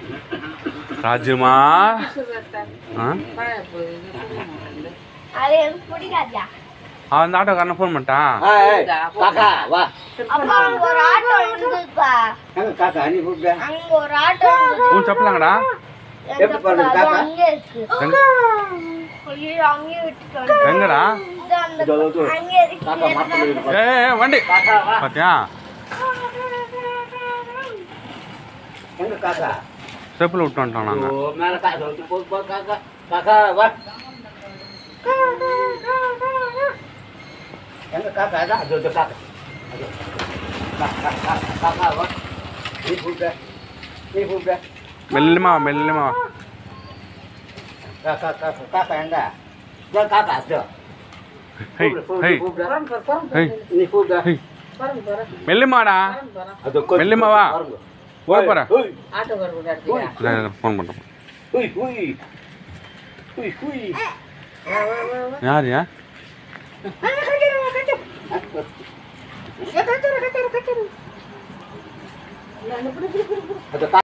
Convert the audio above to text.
ராஜுமா ஆ அது எனக்கு பிடிக்காதியா அவன் அந்த ஆட்டோக்காரனை ஃபோன் பண்ணிட்டான் ஏய், காக்கா வா அப்பா அங்க ஒரு ஆட்டோ இருந்ததுப்பா எங்க காக்கா நீ கூப்பிட்ட அங்க ஒரு ஆட்டோ இருந்தது உன் செப்பலாங்கடா எப்படி போறது, அது காக்கா? அங்கே இருக்கு எங்க ஐயோ அங்கேயே விட்டுட்டு வந்துட்டேன். எங்கடா இது அந்த இதோ, இதோ. அங்கே இருக்கு காக்கா மாத்தம் இருக்கு ஏ ஏ, வண்டி காக்கா வா பாத்தியா எங்க காக்கா செப்பில் விட்டு வந்துட்டோம் ஓ நாங்கள் மேல காக்கா வந்து போ போ காக்கா காக்கா வா எங்க காக்கா அதான் அது அது காக்கா அது. காக்கா, காக்கா, காக்கா வா நீ கூப்பிட்ட நீ கூப்பிட்ட மெல்லமா வா, மெல்லமா வா. காக்கா காக்கா காக்கா எங்க இதோ காக்கா அது ஹை கூப்பிடு, ஹை கூப்பிடு, கூப்பிடு. ஹை நீ கூப்பிட்ட ஹை மெல்லுமாடா அது கொஞ்சம் மெல்லுமா வா. பாருங்க. போக போகிறேன் ஹுய், ஃபோன் பண்ணுறேன் ஹுய், ஹுய். ஹுய், ஹுய். யார் யா அது